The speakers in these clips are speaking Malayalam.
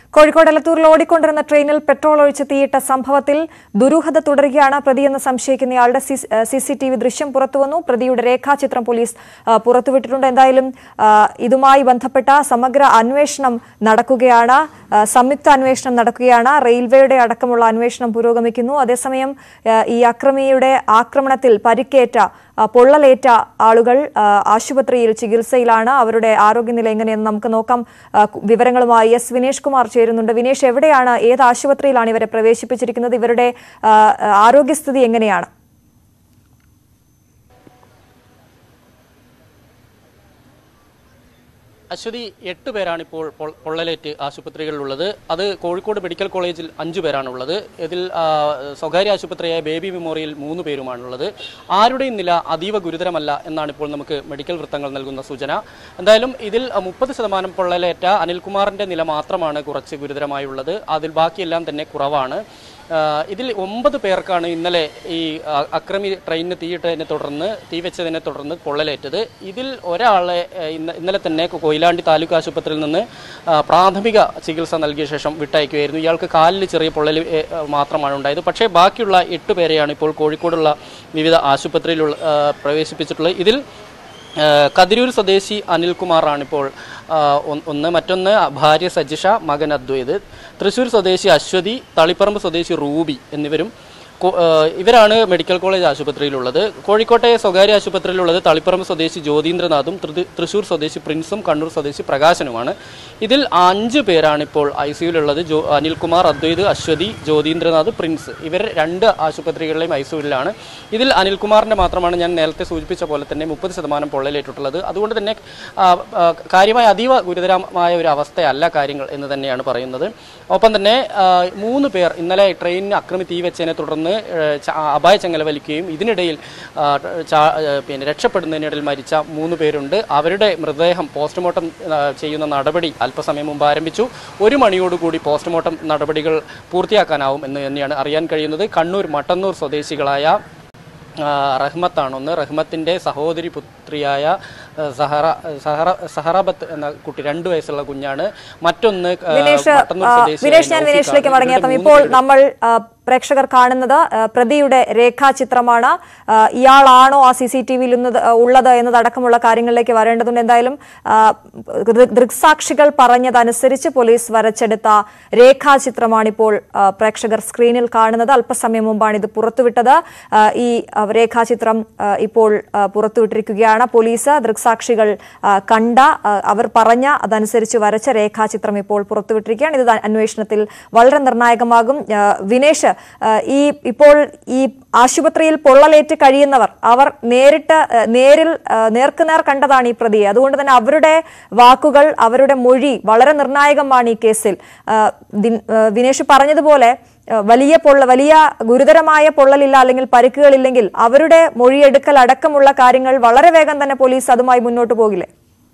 കോഴിക്കോട് എലത്തൂരിൽ ഓടിക്കൊണ്ടിരുന്ന ട്രെയിനിൽ പെട്രോൾ ഒഴിച്ച് തീയിട്ട സംഭവത്തിൽ ദുരൂഹത തുടരുകയാണ് പ്രതിയെന്ന് സംശയിക്കുന്നയാളുടെ സി സി ടി വി ദൃശ്യം പുറത്തുവന്നു പ്രതിയുടെ രേഖാചിത്രം പോലീസ് ആ, പുറത്തുവിട്ടിട്ടുണ്ട് എന്തായാലും ആ, ഇതുമായി ബന്ധപ്പെട്ട സമഗ്ര അന്വേഷണം നടക്കുകയാണ് ആ, സംയുക്ത അന്വേഷണം നടക്കുകയാണ് റെയിൽവേയുടെ അടക്കമുള്ള അന്വേഷണം പുരോഗമിക്കുന്നു അതേസമയം ആ, ഈ അക്രമിയുടെ ആക്രമണത്തിൽ പരിക്കേറ്റ ആ, പൊള്ളലേറ്റ ആളുകൾ ആ, ആശുപത്രിയിൽ ചികിത്സയിലാണ് അവരുടെ ആരോഗ്യനില എങ്ങനെയെന്ന് നമുക്ക് നോക്കാം ആ, കു- വിവരങ്ങളുമായി എസ് വിനേഷ് കുമാർ ചേരുന്നുണ്ട് വിനേഷ് എവിടെയാണ് ഏത് ആശുപത്രിയിലാണ് ഇവരെ പ്രവേശിപ്പിച്ചിരിക്കുന്നത് ഇവരുടെ ആ, ആരോഗ്യസ്ഥിതി എങ്ങനെയാണ് അശ്വതി എട്ട് പേരാണ് ഇപ്പോൾ പൊൾ- പൊള്ളലേറ്റ് ആശുപത്രികളിലുള്ളത് അത് കോഴിക്കോട് മെഡിക്കൽ കോളേജിൽ അഞ്ചു പേരാണുള്ളത് ഇതിൽ ആ, സ്വകാര്യ ആശുപത്രിയായ ബേബി മെമ്മോറിയൽ മൂന്ന് പേരുമാണുള്ളത് ആരുടെയും നില അതീവ ഗുരുതരമല്ല എന്നാണ് ഇപ്പോൾ നമുക്ക് മെഡിക്കൽ വൃത്തങ്ങൾ നൽകുന്ന സൂചന എന്തായാലും ഇതിൽ മുപ്പത് ശതമാനം പൊള്ളലേറ്റ അനിൽകുമാറിന്റെ നില മാത്രമാണ് കുറച്ച് ഗുരുതരമായുള്ളത് അതിൽ ബാക്കിയെല്ലാം തന്നെ കുറവാണ് ആ, ഇതിൽ ഒമ്പത് പേർക്കാണ് ഇന്നലെ ഈ ആ, അക്രമി ട്രെയിനിന് തീയിട്ടതിനെ തുടർന്ന് തീ വെച്ചതിനെ തുടർന്ന് പൊള്ളലേറ്റത് ഇതിൽ ഒരാളെ ആ, ഇന്ന ഇന്നലെ തന്നെ കൊയിലാണ്ടി താലൂക്ക് ആശുപത്രിയിൽ നിന്ന് ആ, പ്രാഥമിക ചികിത്സ നൽകിയ ശേഷം വിട്ടയക്കുകയായിരുന്നു ഇയാൾക്ക് കാലിൽ ചെറിയ പൊള്ളൽ ഏ, മാത്രമാണ് ഉണ്ടായത് പക്ഷേ ബാക്കിയുള്ള എട്ട് പേരെയാണ് ഇപ്പോൾ കോഴിക്കോടുള്ള വിവിധ ആശുപത്രിയിലുള്ള ആ, പ്രവേശിപ്പിച്ചിട്ടുള്ളത് ഇതിൽ ആ, കതിരൂർ സ്വദേശി അനിൽകുമാറാണ് ഇപ്പോൾ ആ, ഒന്ന് ഒന്ന് മറ്റൊന്ന് ഭാര്യ സജിഷ മകൻ അദ്വൈത് തൃശ്ശൂർ സ്വദേശി അശ്വതി തളിപ്പറമ്പ് സ്വദേശി റൂബി എന്നിവരും കോ- ആ, ഇവരാണ് മെഡിക്കൽ കോളേജ് ആശുപത്രിയിലുള്ളത് കോഴിക്കോട്ടെ സ്വകാര്യ ആശുപത്രിയിലുള്ളത് തളിപ്പറമ്പ് സ്വദേശി ജ്യോതീന്ദ്രനാഥും തൃ- തൃശ്ശൂർ സ്വദേശി പ്രിൻസും കണ്ണൂർ സ്വദേശി പ്രകാശനുമാണ് ഇതിൽ അഞ്ച് പേരാണ് ഇപ്പോൾ ഐ സിയുലുള്ളത് ജോ അനിൽകുമാർ അദ്വൈത് അശ്വതി ജ്യോതീന്ദ്രനാഥ് പ്രിൻസ് ഇവർ രണ്ട് ആശുപത്രികളിലെയും ഐ സിയുലാണ് ഇതിൽ അനിൽകുമാറിന്റെ മാത്രമാണ് ഞാൻ നേരത്തെ സൂചിപ്പിച്ച പോലെ തന്നെ മുപ്പത് ശതമാനം പൊള്ളലേറ്റിട്ടുള്ളത് അതുകൊണ്ട് തന്നെ ആ, ആ, കാര്യമായ അതീവ ഗുരുതരമായ ഒരു അവസ്ഥയല്ല കാര്യങ്ങൾ എന്ന് തന്നെയാണ് പറയുന്നത് ഒപ്പം തന്നെ ആ, മൂന്ന് പേർ ഇന്നലെ ട്രെയിനിന് അക്രമി തീ വെച്ചതിനെ തുടർന്ന് ഏ, ച- അപായ ചങ്ങല വലിക്കുകയും ഇതിനിടയിൽ ആ, ചാ- ഏ, പിന്നെ രക്ഷപ്പെടുന്നതിനിടയിൽ മരിച്ച മൂന്ന് പേരുണ്ട് അവരുടെ മൃതദേഹം പോസ്റ്റ്മോർട്ടം ആ, ചെയ്യുന്ന നടപടി അല്പസമയം മുമ്പ് ആരംഭിച്ചു ഒരു മണിയോടുകൂടി പോസ്റ്റ്മോർട്ടം നടപടികൾ പൂർത്തിയാക്കാനാവും എന്ന് തന്നെയാണ് അറിയാൻ കഴിയുന്നത് കണ്ണൂർ മട്ടന്നൂർ സ്വദേശികളായ ആ, റഹ്മത്താണ് ഒന്ന് റഹ്മത്തിൻ്റെ സഹോദരി പുത്രിയായ ആ, സഹറ സഹറ സഹറബത്ത് എന്ന കുട്ടി രണ്ടു വയസ്സുള്ള കുഞ്ഞാണ് മറ്റൊന്ന് ആ, വിനേഷ് മട്ടന്നൂർ ആ, സ്വദേശിയായ വിനേഷ് ഞാൻ നൗഫീഖാണ്. വിനേഷിലേക്ക് ഇവരുടെ മടങ്ങിയെത്താം മൂന്ന് ഇപ്പോൾ പേര് നമ്മൾ ആ, പ്രേക്ഷകർ കാണുന്നത് ആ, പ്രതിയുടെ രേഖാചിത്രമാണ് ആ, ഇയാളാണോ ആ സി സി ടി വിയിൽ ഉള്ളത് എന്നതടക്കമുള്ള കാര്യങ്ങളിലേക്ക് വരേണ്ടതുണ്ട് എന്തായാലും ആ, ദൃ- ദൃക്സാക്ഷികൾ പറഞ്ഞതനുസരിച്ച് പോലീസ് വരച്ചെടുത്ത രേഖാചിത്രമാണ് ഇപ്പോൾ ആ, പ്രേക്ഷകർ സ്ക്രീനിൽ കാണുന്നത് അല്പസമയം മുമ്പാണ് ഇത് പുറത്തുവിട്ടത് ആ, ഈ ആ, രേഖാചിത്രം ആ, ഇപ്പോൾ ആ, പുറത്തുവിട്ടിരിക്കുകയാണ് പോലീസ് ദൃക്സാക്ഷികൾ ആ, കണ്ട ആ, അവർ പറഞ്ഞ അതനുസരിച്ച് വരച്ച രേഖാചിത്രം ഇപ്പോൾ പുറത്തുവിട്ടിരിക്കുകയാണ് ഇത് അന്വേഷണത്തിൽ വളരെ നിർണായകമാകും ആ, വിനേഷ് ആ, ഈ ഇപ്പോൾ ഈ ആശുപത്രിയിൽ പൊള്ളലേറ്റ് കഴിയുന്നവർ അവർ നേരിട്ട് ആ, നേരിൽ ആ, നേർക്കുനേർ കണ്ടതാണ് ഈ പ്രതിയെ അതുകൊണ്ട് തന്നെ അവരുടെ വാക്കുകൾ അവരുടെ മൊഴി വളരെ നിർണായകമാണ് ഈ കേസിൽ ആ, ദിൻ- ആ, വിനേഷ് പറഞ്ഞതുപോലെ ആ, വലിയ പൊള്ള വലിയ ഗുരുതരമായ പൊള്ളലില്ല അല്ലെങ്കിൽ പരിക്കുകളില്ലെങ്കിൽ അവരുടെ മൊഴിയെടുക്കൽ അടക്കമുള്ള കാര്യങ്ങൾ വളരെ വേഗം തന്നെ പോലീസ് അതുമായി മുന്നോട്ട് പോകില്ലേ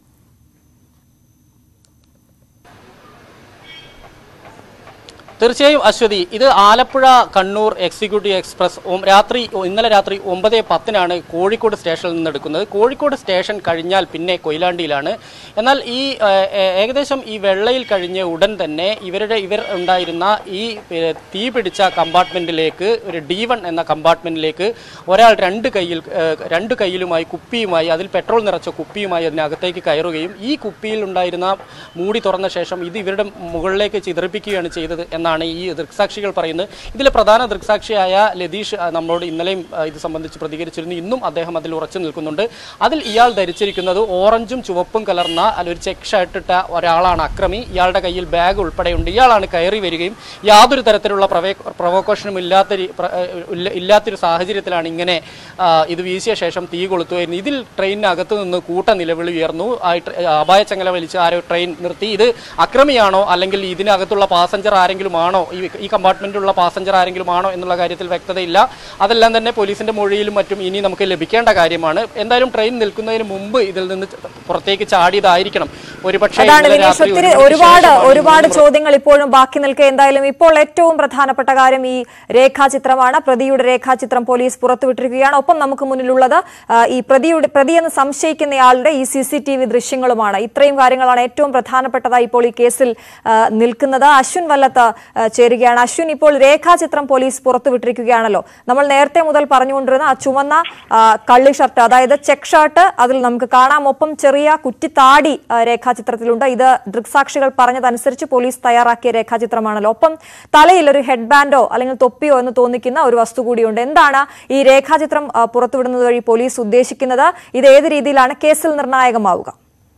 തീർച്ചയായും അശ്വതി ഇത് ആലപ്പുഴ കണ്ണൂർ എക്സിക്യൂട്ടീവ് എക്സ്പ്രസ് ഒം- രാത്രി ഇന്നലെ രാത്രി ഒമ്പത് പത്തിനാണ് കോഴിക്കോട് സ്റ്റേഷനിൽ നിന്ന് എടുക്കുന്നത് കോഴിക്കോട് സ്റ്റേഷൻ കഴിഞ്ഞാൽ പിന്നെ കൊയിലാണ്ടിയിലാണ് എന്നാൽ ഈ ഏ, ഏ, ഏകദേശം ഈ വെള്ളയിൽ കഴിഞ്ഞ ഉടൻ തന്നെ ഇവരുടെ ഇവർ ഉണ്ടായിരുന്ന ഈ ഏ, തീ പിടിച്ച കമ്പാർട്ട്മെന്റിലേക്ക് ഒരു ഡി വൺ എന്ന കമ്പാർട്ട്മെന്റിലേക്ക് ഒരാൾ രണ്ട് കയ്യിൽ ഏ, രണ്ട് കയ്യിലുമായി കുപ്പിയുമായി അതിൽ പെട്രോൾ നിറച്ച കുപ്പിയുമായി അതിനകത്തേക്ക് കയറുകയും ഈ കുപ്പിയിൽ ഉണ്ടായിരുന്ന മൂടി തുറന്ന ശേഷം ഇത് ഇവരുടെ മുകളിലേക്ക് ചിതറിപ്പിക്കുകയാണ് ചെയ്തത് എന്നാണ് ഈ ദൃക്സാക്ഷികൾ പറയുന്നത് ഇതിലെ പ്രധാന ദൃക്സാക്ഷിയായ ലതീഷ് ആ, നമ്മളോട് ഇന്നലെയും ആ, ഇത് സംബന്ധിച്ച് പ്രതികരിച്ചിരുന്നു ഇന്നും അദ്ദേഹം അതിൽ ഉറച്ചു നിൽക്കുന്നുണ്ട് അതിൽ ഇയാൾ ധരിച്ചിരിക്കുന്നത് ഓറഞ്ചും ചുവപ്പും കലർന്ന അല്ല ഒരു ചെക്ക് ഷർട്ട് ഇട്ട ഒരാളാണ് അക്രമി ഇയാളുടെ കയ്യിൽ ബാഗ് ഉൾപ്പെടെയുണ്ട് ഇയാളാണ് കയറി വരികയും യാതൊരു തരത്തിലുള്ള പ്രവേ പ്രൊവോക്കേഷനും ഇല്ലാത്ത രീ- പ്ര- ഏഹ് ഇല്ല- ഇല്ലാത്തൊരു സാഹചര്യത്തിലാണ് ഇങ്ങനെ ആ, ഇത് വീശിയ ശേഷം തീ കൊളുത്തുമായിരുന്നു ഇതിൽ ട്രെയിനിനകത്ത് നിന്ന് കൂട്ട നിലവിളി ഉയർന്നു ആ ട്ര- അപായ ചങ്ങല വലിച്ച് ആരോ ട്രെയിൻ നിർത്തി ഇത് അക്രമിയാണോ അല്ലെങ്കിൽ ഇതിനകത്തുള്ള പാസഞ്ചർ ആരെങ്കിലും ആരെങ്കിലും ആണോ ഈ ഈ കമ്പാർട്ട്മെന്റിലുള്ള പാസഞ്ചർ ആരെങ്കിലും ആണോ എന്നുള്ള കാര്യത്തിൽ വ്യക്തതയില്ല അതെല്ലാം തന്നെ പോലീസിന്റെ മൊഴിയിലും മറ്റും ഇനി നമുക്ക് ലഭിക്കേണ്ട കാര്യമാണ് എന്തായാലും ട്രെയിൻ നിൽക്കുന്നതിന് മുമ്പ് ഇതിൽ നിന്ന് പുറത്തേക്ക് ചാടിയതായിരിക്കണം ഒരുപക്ഷേ അതാണ് ഇന്നലെ വിനീഷ് രാത്രി ഒത്തിരി ഒരു മണിക്ക് ഒരുപാട് ശേഷമാണ് ഒരുപാട് മൂന്ന് ചോദ്യങ്ങൾ ഇപ്പോഴും ബാക്കി നിൽക്കെ എന്തായാലും ഇപ്പോൾ ഏറ്റവും പ്രധാനപ്പെട്ട കാര്യം ഈ രേഖാചിത്രമാണ് പ്രതിയുടെ രേഖാചിത്രം പോലീസ് പുറത്തുവിട്ടിരിക്കുകയാണ് ഒപ്പം നമുക്ക് മുന്നിലുള്ളത് ആ, ഈ പ്രതിയുടെ പ്രതിയെന്ന് സംശയിക്കുന്നയാളുടെ ഈ സി സി ടി വി ദൃശ്യങ്ങളുമാണ് ഇത്രയും കാര്യങ്ങളാണ് ഏറ്റവും പ്രധാനപ്പെട്ടതായി ഇപ്പോൾ ഈ കേസിൽ ആ, നിൽക്കുന്നത് അശ്വിൻ വല്ലത്ത് ആ, ചേരുകയാണ് അശ്വിൻ ഇപ്പോൾ രേഖാചിത്രം പോലീസ് പുറത്തുവിട്ടിരിക്കുകയാണല്ലോ നമ്മൾ നേരത്തെ മുതൽ പറഞ്ഞുകൊണ്ടിരുന്ന ആ ചുവന്ന ആ, കള്ളി ഷർട്ട് അതായത് ചെക്ക് ഷർട്ട് അതിൽ നമുക്ക് കാണാം ഒപ്പം ചെറിയ കുറ്റിത്താടി ആ, രേഖാചിത്രത്തിലുണ്ട് ഇത് ദൃക്സാക്ഷികൾ പറഞ്ഞതനുസരിച്ച് പോലീസ് തയ്യാറാക്കിയ രേഖാചിത്രമാണല്ലോ ഒപ്പം തലയിൽ ഒരു ഹെഡ് ബാൻഡോ അല്ലെങ്കിൽ തൊപ്പിയോ എന്ന് തോന്നിക്കുന്ന ഒരു വസ്തു കൂടിയുണ്ട് എന്താണ് ഈ രേഖാചിത്രം ആ, പുറത്തുവിടുന്നത് വഴി പോലീസ് ഉദ്ദേശിക്കുന്നത് ഇത് ഏത് രീതിയിലാണ് കേസിൽ നിർണായകമാവുക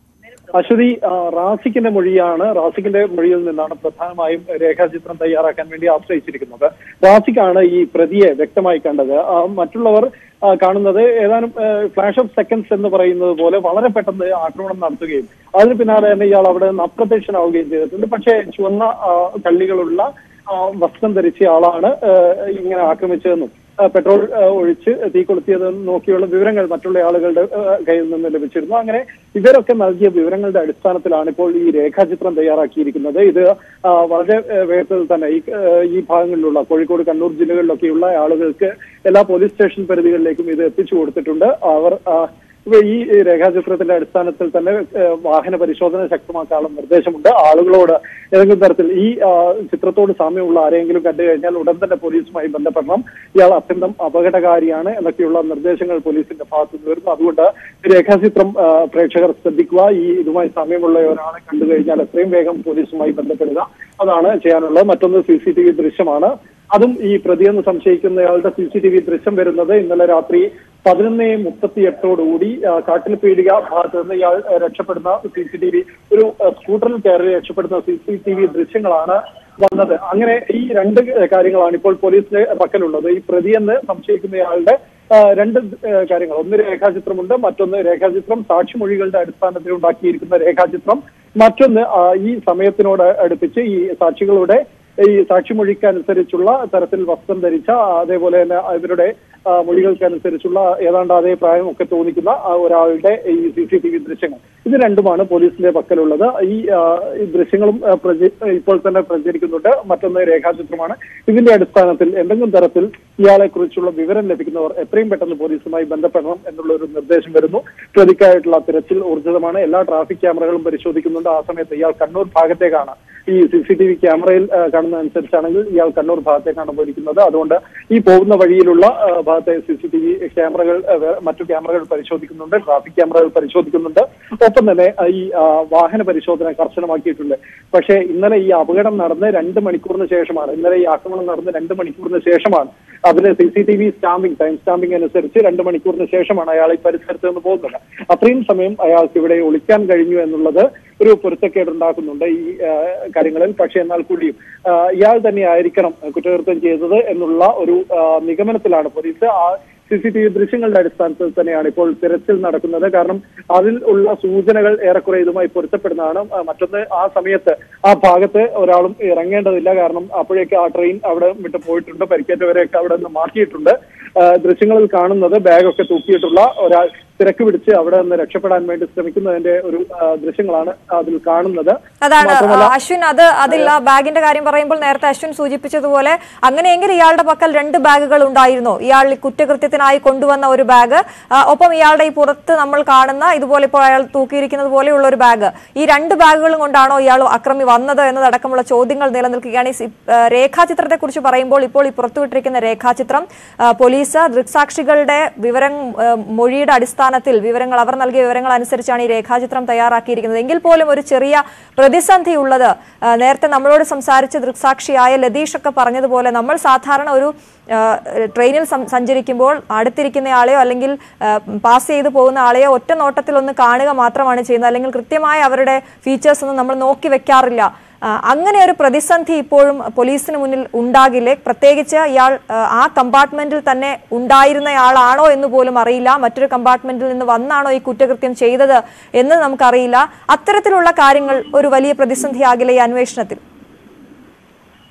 അശ്വതി ആ, റാസിക്കിന്റെ മൊഴിയാണ് റാസിക്കിന്റെ മൊഴിയിൽ നിന്നാണ് പ്രധാനമായും രേഖാചിത്രം തയ്യാറാക്കാൻ വേണ്ടി ആശ്രയിച്ചിരിക്കുന്നത് റാസിക്കാണ് ഈ പ്രതിയെ വ്യക്തമായി കണ്ടത് ആ, മറ്റുള്ളവർ ആ, കാണുന്നത് ഏതാനും ഫ്ലാഷ് ഓഫ് സെക്കൻഡ്സ് എന്ന് പറയുന്നത് പോലെ വളരെ പെട്ടെന്ന് ആക്രമണം നടത്തുകയും അതിന് പിന്നാലെ തന്നെ ഇയാൾ അവിടെ നിന്ന് അപ്രത്യക്ഷനാവുകയും ചെയ്തിട്ടുണ്ട് പക്ഷേ ചുവന്ന ആ, കള്ളികളുള്ള ആ, വസ്ത്രം ധരിച്ച ആളാണ് ആ, ഇങ്ങനെ ആക്രമിച്ചതെന്നും ആ, പെട്രോൾ ആ, ഒഴിച്ച് തീ കൊളുത്തിയതെന്നും നോക്കിയുള്ള വിവരങ്ങൾ മറ്റുള്ള ആളുകളുടെ ആ, കയ്യിൽ നിന്ന് ലഭിച്ചിരുന്നു അങ്ങനെ ഇവരൊക്കെ നൽകിയ വിവരങ്ങളുടെ അടിസ്ഥാനത്തിലാണ് ഇപ്പോൾ ഈ രേഖാചിത്രം തയ്യാറാക്കിയിരിക്കുന്നത് ഇത് ആ, വളരെ ആ, വേഗത്തിൽ തന്നെ ഈ ആ, ഈ ഭാഗങ്ങളിലുള്ള കോഴിക്കോട് കണ്ണൂർ ജില്ലകളിലൊക്കെയുള്ള ആളുകൾക്ക് എല്ലാ പോലീസ് സ്റ്റേഷൻ പരിധികളിലേക്കും ഇത് എത്തിച്ചു കൊടുത്തിട്ടുണ്ട് അവർ ആ, ഇപ്പൊ ഈ രേഖാചിത്രത്തിന്റെ അടിസ്ഥാനത്തിൽ തന്നെ ഏഹ്, വാഹന പരിശോധന ശക്തമാക്കാനുള്ള നിർദ്ദേശമുണ്ട് ആളുകളോട് ഏതെങ്കിലും തരത്തിൽ ഈ ആ, ചിത്രത്തോട് സാമ്യമുള്ള ആരെങ്കിലും കണ്ടു കഴിഞ്ഞാൽ ഉടൻ തന്നെ പോലീസുമായി ബന്ധപ്പെടണം ഇയാൾ അത്യന്തം അപകടകാരിയാണ് എന്നൊക്കെയുള്ള നിർദ്ദേശങ്ങൾ പോലീസിന്റെ ഭാഗത്ത് നിന്ന് വരുന്നു അതുകൊണ്ട് ഈ രേഖാചിത്രം ആ, പ്രേക്ഷകർ ശ്രദ്ധിക്കുക ഈ ഇതുമായി സാമ്യമുള്ള ഒരാളെ കണ്ടു കഴിഞ്ഞാൽ എത്രയും വേഗം പോലീസുമായി ബന്ധപ്പെടുക അതാണ് ചെയ്യാനുള്ളത് മറ്റൊന്ന് സി സി ടി വി ദൃശ്യമാണ് അതും ഈ പ്രതിയെന്ന് സംശയിക്കുന്നയാളുടെ സി സി ടി വി ദൃശ്യം വരുന്നത് ഇന്നലെ രാത്രി പതിനൊന്ന് മുപ്പത്തി എട്ടോടുകൂടി കാട്ടിൽ പീടിക ഭാഗത്ത് നിന്ന് ഇയാൾ ആ, രക്ഷപ്പെടുന്ന സി സി ടി വി ഒരു ആ, സ്കൂട്ടറിൽ കയറി രക്ഷപ്പെടുന്ന സി സി ടി വി ദൃശ്യങ്ങളാണ് വന്നത് അങ്ങനെ ഈ രണ്ട് കാര്യങ്ങളാണ് ഇപ്പോൾ പോലീസിന്റെ പക്കലുള്ളത് ഈ പ്രതിയെന്ന് സംശയിക്കുന്നയാളുടെ ആ, രണ്ട് ആ, കാര്യങ്ങൾ ഒന്ന് രേഖാചിത്രമുണ്ട് മറ്റൊന്ന് രേഖാചിത്രം സാക്ഷിമൊഴികളുടെ അടിസ്ഥാനത്തിൽ ഉണ്ടാക്കിയിരിക്കുന്ന രേഖാചിത്രം മറ്റൊന്ന് ആ, ഈ സമയത്തിനോട് അടുപ്പിച്ച് ഈ സാക്ഷികളുടെ ഈ സാക്ഷിമൊഴിക്കനുസരിച്ചുള്ള തരത്തിൽ വസ്ത്രം ധരിച്ച അതേപോലെ തന്നെ ഇവരുടെ ആ, മൊഴികൾക്കനുസരിച്ചുള്ള ഏതാണ്ട് അതേ പ്രായമൊക്കെ തോന്നിക്കുന്ന ആ, ഒരാളുടെ ഈ സി സി ടി വി ദൃശ്യങ്ങൾ ഇത് രണ്ടുമാണ് പോലീസിന്റെ പക്കലുള്ളത് ഈ ആ, ഈ ദൃശ്യങ്ങളും ആ, പ്രച- ഇപ്പോൾ തന്നെ പ്രചരിക്കുന്നുണ്ട് മറ്റൊന്ന് രേഖാചിത്രമാണ് ഇതിന്റെ അടിസ്ഥാനത്തിൽ എന്തെങ്കിലും തരത്തിൽ ഇയാളെ കുറിച്ചുള്ള വിവരം ലഭിക്കുന്നവർ എത്രയും പെട്ടെന്ന് പോലീസുമായി ബന്ധപ്പെടണം എന്നുള്ള ഒരു നിർദ്ദേശം വരുന്നു പ്രതിക്കായിട്ടുള്ള തിരച്ചിൽ ഊർജിതമാണ് എല്ലാ ട്രാഫിക് ക്യാമറകളും പരിശോധിക്കുന്നുണ്ട് ആ സമയത്ത് ഇയാൾ കണ്ണൂർ ഭാഗത്തേക്കാണ് ഈ സി സി ടി വി ക്യാമറയിൽ ആ, കാണുന്നതനുസരിച്ചാണെങ്കിൽ ഇയാൾ കണ്ണൂർ ഭാഗത്തേക്കാണ് പോയിരിക്കുന്നത് അതുകൊണ്ട് ഈ പോകുന്ന വഴിയിലുള്ള ആ, ഭാഗത്തെ സി സി ടി വി ക്യാമറകൾ ആ, വേ- മറ്റു ക്യാമറകൾ പരിശോധിക്കുന്നുണ്ട് ട്രാഫിക് ക്യാമറകൾ പരിശോധിക്കുന്നുണ്ട് ഒപ്പം തന്നെ ആ, ഈ ആ, വാഹന പരിശോധന കർശനമാക്കിയിട്ടുണ്ട് പക്ഷേ ഇന്നലെ ഈ അപകടം നടന്ന് രണ്ട് മണിക്കൂറിന് ശേഷമാണ് ഇന്നലെ ഈ ആക്രമണം നടന്ന് രണ്ട് മണിക്കൂറിന് ശേഷമാണ് അതിന് C C T V stamping time stamping അനുസരിച്ച് രണ്ട് മണിക്കൂറിന് ശേഷമാണ് അയാൾ ഈ പരിസരത്ത് നിന്ന് പോകുന്നത് അത്രയും സമയം അയാൾക്ക് ഇവിടെ ഒളിക്കാൻ കഴിഞ്ഞു എന്നുള്ളത് ഒരു പൊരുത്തക്കേട് ഉണ്ടാക്കുന്നുണ്ട് ഈ ആ, കാര്യങ്ങളിൽ പക്ഷേ എന്നാൽ കൂടിയും ആ, ഇയാൾ തന്നെ ആയിരിക്കണം കുറ്റകൃത്യം ചെയ്തത് എന്നുള്ള ഒരു ആ, നിഗമനത്തിലാണ് പോലീസ് ആ സി സി ടി വി ദൃശ്യങ്ങളുടെ അടിസ്ഥാനത്തിൽ തന്നെയാണ് ഇപ്പോൾ തിരച്ചിൽ നടക്കുന്നത് കാരണം അതിൽ ഉള്ള സൂചനകൾ ഏറെക്കുറെ ഇതുമായി പൊരുത്തപ്പെടുന്നതാണ് ആ, മറ്റൊന്ന് ആ സമയത്ത് ആ ഭാഗത്ത് ഒരാളും ഇറങ്ങേണ്ടതില്ല കാരണം അപ്പോഴേക്ക് ആ ട്രെയിൻ അവിടെ വിട്ട് പോയിട്ടുണ്ട് പരിക്കേറ്റവരെയൊക്കെ അവിടെ നിന്ന് മാറ്റിയിട്ടുണ്ട് ആ, ദൃശ്യങ്ങളിൽ കാണുന്നത് ബാഗൊക്കെ തൂക്കിയിട്ടുള്ള ഒരാൾ തിരക്ക് പിടിച്ച് അവിടെ നിന്ന് രക്ഷപ്പെടാൻ വേണ്ടി ശ്രമിക്കുന്നതിന്റെ ഒരു ആ, ദൃശ്യങ്ങളാണ് അതിൽ കാണുന്നത് അതാണ് മാത്രമല്ല ആ, അശ്വിൻ അത് അതിൽ ആ ബാഗിന്റെ കാര്യം പറയുമ്പോൾ നേരത്തെ അശ്വിൻ സൂചിപ്പിച്ചതുപോലെ അങ്ങനെയെങ്കിൽ ഇയാളുടെ പക്കൽ രണ്ട് ബാഗുകൾ ഉണ്ടായിരുന്നു ഇയാൾ ഈ കുറ്റകൃത്യത്തിനായി കൊണ്ടുവന്ന ഒരു ബാഗ് ആ, ഒപ്പം ഇയാളുടെ ഈ പുറത്ത് നമ്മൾ കാണുന്ന ഇതുപോലെ ഇപ്പോൾ അയാൾ തൂക്കിയിരിക്കുന്നത് പോലെയുള്ള ഒരു ബാഗ് ഈ രണ്ട് ബാഗുകളും കൊണ്ടാണോ ഇയാൾ അക്രമി വന്നത് എന്നതടക്കമുള്ള ചോദ്യങ്ങൾ നിലനിൽക്കുകയാണ് ഈ സി- ആ, രേഖാചിത്രത്തെ കുറിച്ച് പറയുമ്പോൾ ഇപ്പോൾ ഈ പുറത്തുവിട്ടിരിക്കുന്ന രേഖാചിത്രം ആ, പോലീസ് ദൃക്സാക്ഷികളുടെ വിവരം ആ, മൊഴിയുടെ അടിസ്ഥാനത്തിൽ വിവരങ്ങൾ അവർ നൽകിയ വിവരങ്ങൾ അനുസരിച്ചാണ് ഈ രേഖാചിത്രം തയ്യാറാക്കിയിരിക്കുന്നത് എങ്കിൽ പോലും ഒരു ചെറിയ പ്രതിസന്ധി ഉള്ളത് ആ, നേരത്തെ നമ്മളോട് സംസാരിച്ച ദൃക്സാക്ഷിയായ ലതീഷ് ഒക്കെ പറഞ്ഞതുപോലെ നമ്മൾ സാധാരണ ഒരു ആ, ട്രെയിനിൽ സം- സഞ്ചരിക്കുമ്പോൾ അടുത്തിരിക്കുന്നയാളെയോ അല്ലെങ്കിൽ ആ, പാസ് ചെയ്തു പോകുന്ന ആളെയോ ഒറ്റ നോട്ടത്തിൽ ഒന്ന് കാണുക മാത്രമാണ് ചെയ്യുന്നത് അല്ലെങ്കിൽ കൃത്യമായ അവരുടെ ഫീച്ചേഴ്സ് ഒന്നും നമ്മൾ നോക്കി വെക്കാറില്ല ആ, അങ്ങനെ ഒരു പ്രതിസന്ധി ഇപ്പോഴും പോലീസിന് മുന്നിൽ ഉണ്ടാകില്ലേ പ്രത്യേകിച്ച് ഇയാൾ ആ, ആ കമ്പാർട്ട്മെന്റിൽ തന്നെ ഉണ്ടായിരുന്നയാളാണോ എന്ന് പോലും അറിയില്ല മറ്റൊരു കമ്പാർട്ട്മെന്റിൽ നിന്ന് വന്നാണോ ഈ കുറ്റകൃത്യം ചെയ്തത് എന്ന് നമുക്കറിയില്ല അത്തരത്തിലുള്ള കാര്യങ്ങൾ ഒരു വലിയ പ്രതിസന്ധിയാകില്ല ഈ അന്വേഷണത്തിൽ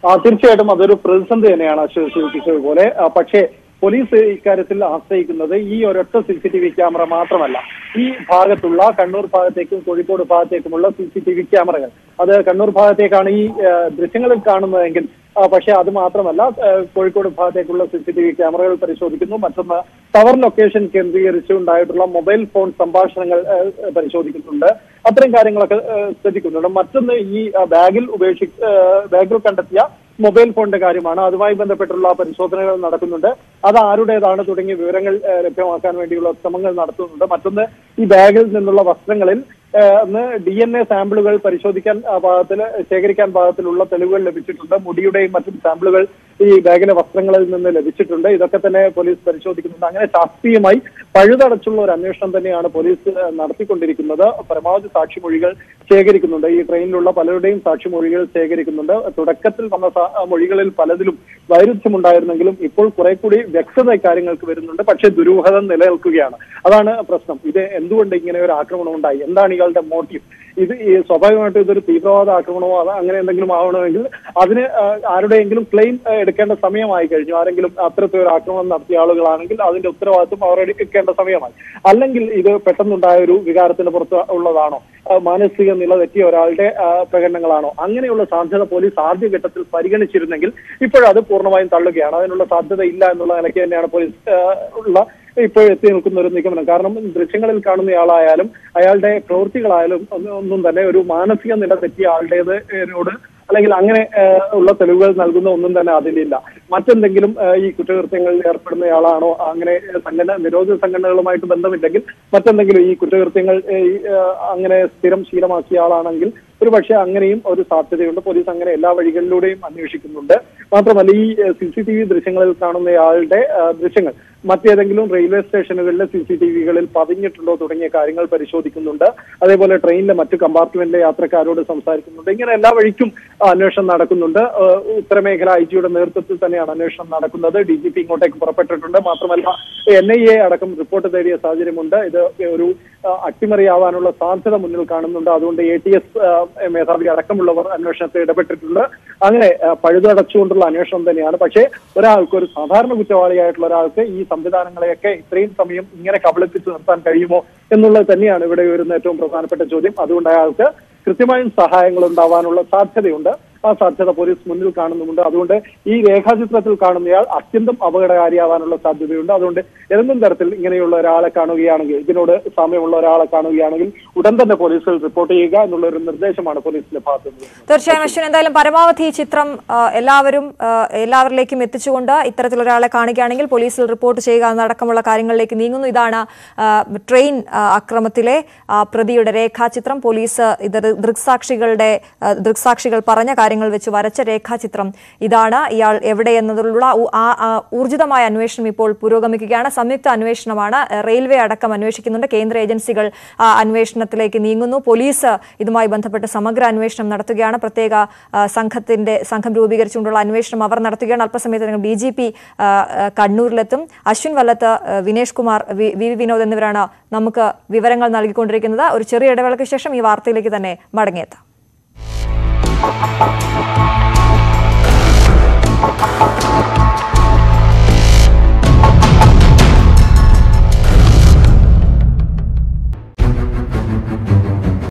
ആ, തീർച്ചയായിട്ടും അതൊരു പ്രതിസന്ധി തന്നെയാണ് അശ്വതി സൂചിപ്പിച്ചതുപോലെ ആ, പക്ഷേ പോലീസ് ഇക്കാര്യത്തിൽ ആശ്രയിക്കുന്നത് ഈ ഒരൊറ്റ C C T V camera മാത്രമല്ല ഈ ഭാഗത്തുള്ള കണ്ണൂർ ഭാഗത്തേക്കും കോഴിക്കോട് ഭാഗത്തേക്കുമുള്ള സി സി ടി വി ക്യാമറകൾ അത് കണ്ണൂർ ഭാഗത്തേക്കാണ് ഈ ആ, ദൃശ്യങ്ങളിൽ കാണുന്നതെങ്കിൽ ആ, പക്ഷേ അത് മാത്രമല്ല ആ, കോഴിക്കോട് ഭാഗത്തേക്കുള്ള സി സി ടി വി ക്യാമറകൾ പരിശോധിക്കുന്നു മറ്റൊന്ന് ടവർ ലൊക്കേഷൻ കേന്ദ്രീകരിച്ച് ഉണ്ടായിട്ടുള്ള മൊബൈൽ ഫോൺ സംഭാഷണങ്ങൾ ആ, പരിശോധിക്കുന്നുണ്ട് അത്തരം കാര്യങ്ങളൊക്കെ ആ, ശ്രദ്ധിക്കുന്നുണ്ട് മറ്റൊന്ന് ഈ ആ, ബാഗിൽ ഉപേക്ഷി ആ, ബാഗിൽ കണ്ടെത്തിയ മൊബൈൽ ഫോണിന്റെ കാര്യമാണ് അതുമായി ബന്ധപ്പെട്ടുള്ള പരിശോധനകൾ നടക്കുന്നുണ്ട് അത് ആരുടേതാണ് തുടങ്ങിയ വിവരങ്ങൾ ആ, ലഭ്യമാക്കാൻ വേണ്ടിയുള്ള ശ്രമങ്ങൾ നടത്തുന്നുണ്ട് മറ്റൊന്ന് ഈ ബാഗിൽ നിന്നുള്ള വസ്ത്രങ്ങളിൽ ആ, ഒന്ന് ഡി എൻ എ സാമ്പിളുകൾ പരിശോധിക്കാൻ ആ, പാകത്തിൽ ശേഖരിക്കാൻ പാകത്തിലുള്ള തെളിവുകൾ ലഭിച്ചിട്ടുണ്ട് മുടിയുടെയും മറ്റും സാമ്പിളുകൾ ഈ ബാഗിലെ വസ്ത്രങ്ങളിൽ നിന്ന് ലഭിച്ചിട്ടുണ്ട് ഇതൊക്കെ തന്നെ പോലീസ് പരിശോധിക്കുന്നുണ്ട് അങ്ങനെ ശാസ്ത്രീയമായി പഴുതടച്ചുള്ള ഒരു അന്വേഷണം തന്നെയാണ് പോലീസ് ആ, നടത്തിക്കൊണ്ടിരിക്കുന്നത് പരമാവധി സാക്ഷിമൊഴികൾ ശേഖരിക്കുന്നുണ്ട് ഈ ട്രെയിനിലുള്ള പലരുടെയും സാക്ഷിമൊഴികൾ ശേഖരിക്കുന്നുണ്ട് തുടക്കത്തിൽ വന്ന സാ- ആ, മൊഴികളിൽ പലതിലും വൈരുദ്ധ്യമുണ്ടായിരുന്നെങ്കിലും ഇപ്പോൾ കുറെ കൂടി വ്യക്തത കാര്യങ്ങൾക്ക് വരുന്നുണ്ട് പക്ഷേ ദുരൂഹത നിലനിൽക്കുകയാണ് അതാണ് പ്രശ്നം ഇത് എന്തുകൊണ്ട് ഇങ്ങനെ ഒരു ആക്രമണം ഉണ്ടായി എന്താണ് ഇയാളുടെ മോട്ടീവ് ഇത് ഈ സ്വാഭാവികമായിട്ടും ഇതൊരു തീവ്രവാദ ആക്രമണമോ അത് അങ്ങനെ എന്തെങ്കിലും ആവണമെങ്കിൽ അതിന് ആ, ആരുടെയെങ്കിലും ക്ലെയിം ആ, എടുക്കേണ്ട സമയമായി കഴിഞ്ഞു ആരെങ്കിലും അത്തരത്തിലൊരു ആക്രമണം നടത്തിയ ആളുകളാണെങ്കിൽ അതിന്റെ ഉത്തരവാദിത്വം അവർ എടുക്കേണ്ട സമയമായി അല്ലെങ്കിൽ ഇത് പെട്ടെന്നുണ്ടായ ഒരു വികാരത്തിന് പുറത്ത് ഉള്ളതാണോ ആ, മാനസിക നില തെറ്റിയ ഒരാളുടെ ആ, പ്രകടനങ്ങളാണോ അങ്ങനെയുള്ള സാധ്യത പോലീസ് ആദ്യഘട്ടത്തിൽ പരിഗണിച്ചിരുന്നെങ്കിൽ ഇപ്പോഴത് പൂർണ്ണമായും തള്ളുകയാണ് അതിനുള്ള സാധ്യത ഇല്ല എന്നുള്ള നിലയ്ക്ക് തന്നെയാണ് പോലീസ് ആ, ഉള്ള ഇപ്പോൾ എത്തി നിൽക്കുന്ന ഒരു നിഗമനം കാരണം ദൃശ്യങ്ങളിൽ കാണുന്നയാളായാലും അയാളുടെ പ്രവൃത്തികളായാലും ഒന്നും ഒന്നും തന്നെ ഒരു മാനസിക നില തെറ്റിയ ആളുടേത് ഏനോട് അല്ലെങ്കിൽ അങ്ങനെ ആ, ഉള്ള തെളിവുകൾ നൽകുന്ന ഒന്നും തന്നെ അതിലില്ല മറ്റെന്തെങ്കിലും ആ, ഈ കുറ്റകൃത്യങ്ങളിൽ ഏർപ്പെടുന്നയാളാണോ അങ്ങനെ സംഘടന നിരോധിത സംഘടനകളുമായിട്ട് ബന്ധമില്ലെങ്കിൽ മറ്റെന്തെങ്കിലും ഈ കുറ്റകൃത്യങ്ങൾ ഏ, ഈ, ആ, അങ്ങനെ സ്ഥിരം ശീലമാക്കിയ ആളാണെങ്കിൽ ഒരു പക്ഷേ അങ്ങനെയും ഒരു സാധ്യതയുണ്ട് പോലീസ് അങ്ങനെ എല്ലാ വഴികളിലൂടെയും അന്വേഷിക്കുന്നുണ്ട് മാത്രമല്ല ഈ സി സി ടി വി ദൃശ്യങ്ങളിൽ കാണുന്നയാളുടെ ആ, ദൃശ്യങ്ങൾ മറ്റേതെങ്കിലും റെയിൽവേ സ്റ്റേഷനുകളിലെ സി സി ടി വികളിൽ പതിഞ്ഞിട്ടുണ്ടോ തുടങ്ങിയ കാര്യങ്ങൾ പരിശോധിക്കുന്നുണ്ട് അതേപോലെ ട്രെയിനിലെ മറ്റു കമ്പാർട്ട്മെന്റിലെ യാത്രക്കാരോട് സംസാരിക്കുന്നുണ്ട് ഇങ്ങനെ എല്ലാ വഴിക്കും ആ, അന്വേഷണം നടക്കുന്നുണ്ട് ആ, ഉത്തരമേഖല ഐ ജിയുടെ നേതൃത്വത്തിൽ തന്നെയാണ് അന്വേഷണം നടക്കുന്നത് ഡി ജി പി ഇങ്ങോട്ടേക്ക് പുറപ്പെട്ടിട്ടുണ്ട് മാത്രമല്ല എൻ ഐ എ അടക്കം റിപ്പോർട്ട് തേടിയ സാഹചര്യമുണ്ട് ഇത് ഒരു ആ, അട്ടിമറിയാവാനുള്ള സാധ്യത മുന്നിൽ കാണുന്നുണ്ട് അതുകൊണ്ട് എ ടി എസ് മേധാവി അടക്കമുള്ളവർ അന്വേഷണത്തിൽ ഇടപെട്ടിട്ടുണ്ട് അങ്ങനെ ആ, പഴുതടച്ചുകൊണ്ടുള്ള അന്വേഷണം തന്നെയാണ് പക്ഷേ ഒരാൾക്ക് ഒരു സാധാരണ കുറ്റവാളിയായിട്ടുള്ള ഒരാൾക്ക് ഈ സംവിധാനങ്ങളെയൊക്കെ ഇത്രയും സമയം ഇങ്ങനെ കബളിപ്പിച്ച് നിർത്താൻ കഴിയുമോ എന്നുള്ളത് തന്നെയാണ് ഇവിടെ വരുന്ന ഏറ്റവും പ്രധാനപ്പെട്ട ചോദ്യം അതുകൊണ്ട് അയാൾക്ക് കൃത്യമായും സഹായങ്ങൾ ഉണ്ടാവാനുള്ള സാധ്യതയുണ്ട് ആ സാധ്യത പോലീസ് മുന്നിൽ കാണുന്നുമുണ്ട് അതുകൊണ്ട് ഈ രേഖാചിത്രത്തിൽ കാണുന്നയാൾ അത്യന്തം അപകടകാരിയാവാനുള്ള സാധ്യതയുണ്ട് അതുകൊണ്ട് ഏതെങ്കിലും തരത്തിൽ ഇങ്ങനെയുള്ള ഒരാളെ കാണുകയാണെങ്കിൽ ഇതിനോട് സാമ്യമുള്ള ഒരാളെ കാണുകയാണെങ്കിൽ ഉടൻ തന്നെ പോലീസിൽ റിപ്പോർട്ട് ചെയ്യുക എന്നുള്ള ഒരു നിർദ്ദേശമാണ് പോലീസിന്റെ ഭാഗത്തു നിന്ന് തീർച്ചയായും അശ്വിൻ എന്തായാലും പരമാവധി ഈ ചിത്രം ആ, എല്ലാവരും ആ, എല്ലാവരിലേക്കും എത്തിച്ചുകൊണ്ട് ഇത്തരത്തിലൊരാളെ കാണുകയാണെങ്കിൽ പോലീസിൽ റിപ്പോർട്ട് ചെയ്യുക എന്നടക്കമുള്ള കാര്യങ്ങളിലേക്ക് നീങ്ങുന്നു ഇതാണ് ആ, ട്രെയിൻ ആ, അക്രമത്തിലെ ആ, പ്രതിയുടെ രേഖാചിത്രം പോലീസ് ഇത് ദൃക്സാക്ഷികളുടെ ആ, ദൃക്സാക്ഷികൾ പറഞ്ഞ കാര്യങ്ങൾ വെച്ച് വരച്ച രേഖാചിത്രം ഇതാണ് ഇയാൾ എവിടെ എന്നതിലുള്ള ഊ- ആ ആ ഊർജിതമായ അന്വേഷണം ഇപ്പോൾ പുരോഗമിക്കുകയാണ് സംയുക്ത അന്വേഷണമാണ് ആ, റെയിൽവേ അടക്കം അന്വേഷിക്കുന്നുണ്ട് കേന്ദ്ര ഏജൻസികൾ ആ, അന്വേഷണത്തിലേക്ക് നീങ്ങുന്നു പോലീസ് ഇതുമായി ബന്ധപ്പെട്ട് സമഗ്ര അന്വേഷണം നടത്തുകയാണ് പ്രത്യേക ആ, സംഘത്തിന്റെ സംഘം രൂപീകരിച്ചുകൊണ്ടുള്ള അന്വേഷണം അവർ നടത്തുകയാണ് അല്പസമയത്തിനകം ഡി ജി പി കണ്ണൂരിലെത്തും അശ്വിൻ വല്ലത്ത് ആ, വിനേഷ് കുമാർ വി വി വിനോദ് എന്നിവരാണ് നമുക്ക് വിവരങ്ങൾ നൽകിക്കൊണ്ടിരിക്കുന്നത് ഒരു ചെറിയ ഇടവേളയ്ക്ക് ശേഷം ഈ വാർത്തയിലേക്ക് തന്നെ മടങ്ങിയെത്താം